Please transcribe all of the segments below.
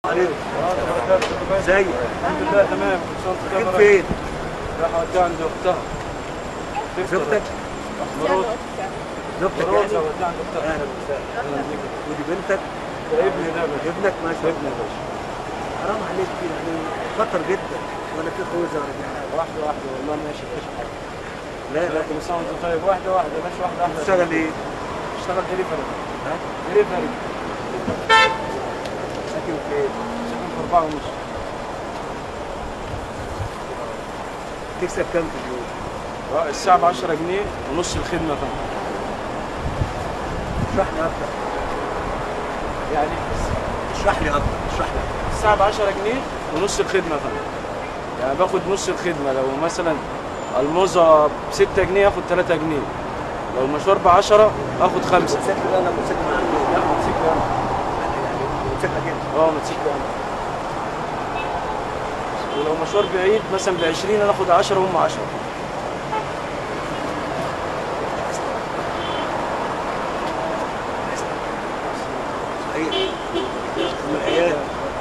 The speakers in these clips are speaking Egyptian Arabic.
عليكم ازيك الحمد لله تمام كل سنه وانت رايحين طيب فين؟ راح اوديها عند اختها زوجتك؟ مرات زوجتك مرات يعني؟ اوديها عند اختها اهلا وسهلا اهلا بيك ودي بنتك ده ابني ده بس ابنك ما شاء ابني الله يا باشا حرام عليك يعني خطر جدا ولا في خوذه ولا في حاجه واحده واحده والله ماشي مفيش حاجه لا لا لا كل سنه وانت طيب واحده واحده ماشي واحده واحده بتشتغل ايه؟ اشتغل دليفري ها؟ دليفري ساكن فين؟ ساكن في اربعه ونص تكسب كام في اليوم؟ الساعه ب 10 جنيه ونص الخدمه فندم اشرح لي اكتر يعني اشرح لي اكتر اشرح لي الساعه ب 10 جنيه ونص الخدمه فندم يعني باخد نص الخدمه لو مثلا الموزه ب 6 جنيه اخد 3 جنيه لو المشوار ب 10 اخد 5 موتوسيكل ولا موتوسيكل معاك لا موتوسيكل انا يعني موتوسيكل كده اه موتوسيكل انا ولو مشوار بعيد مثلا ب 20 انا اخد 10 وهم 10 صحيح من الحياه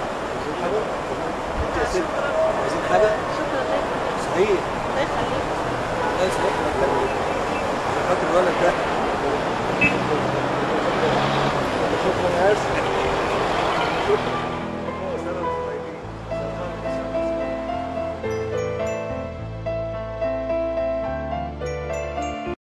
انت يا ست عايزين حاجه؟ صحيح لا صحيح انا فاكر الولد ده شكرا يا اسف شكرا